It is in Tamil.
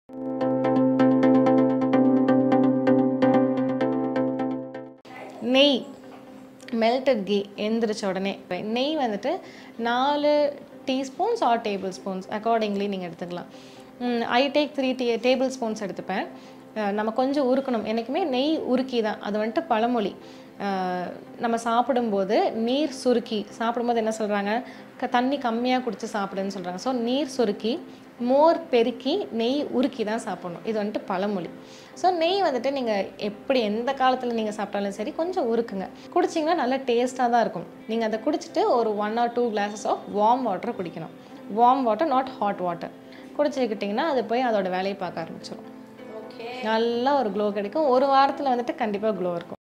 நெய் மெல்டட் கீ எந்திரிச்ச உடனே நெய் வந்துட்டு நாலு teaspoons or table spoons accordingly நீங்கள் எடுத்துக்கலாம் I take three tea table spoons எடுத்துப்பேன் அஹ் நம்ம கொஞ்சம் உருக்கணும் என்றைக்குமே நெய் உருக்கி தான் அது வந்துட்டு பழமொழி அஹ் நம்ம சாப்பிடும்போது நீர் சுருக்கி சாப்பிடும்போது என்ன சொல்கிறாங்க க தண்ணி கம்மியாக குடிச்சு சாப்பிடுன்னு சொல்கிறாங்க ஸோ நீர் சுருக்கி மோர் பெருக்கி நெய் உருக்கி தான் சாப்பிடணும் இது வந்துட்டு பழமொழி ஸோ நெய் வந்துட்டு நீங்கள் எப்படி எந்த காலத்தில் நீங்கள் சாப்பிட்டாலும் சரி கொஞ்சம் உருக்குங்க குடிச்சிங்கன்னா நல்லா டேஸ்ட்டாக தான் இருக்கும் நீங்கள் அதை குடிச்சிட்டு ஒரு one or two glasses of warm water குடிக்கணும் warm water not hot water குடிச்சிக்கிட்டிங்கன்னா அது போய் அதோட வேலையை பார்க்க ஆரம்பிச்சிடும் ஓகே நல்லா ஒரு க்ளோ கிடைக்கும் ஒரு வாரத்தில் வந்துட்டு கண்டிப்பாக க்ளோ இருக்கும்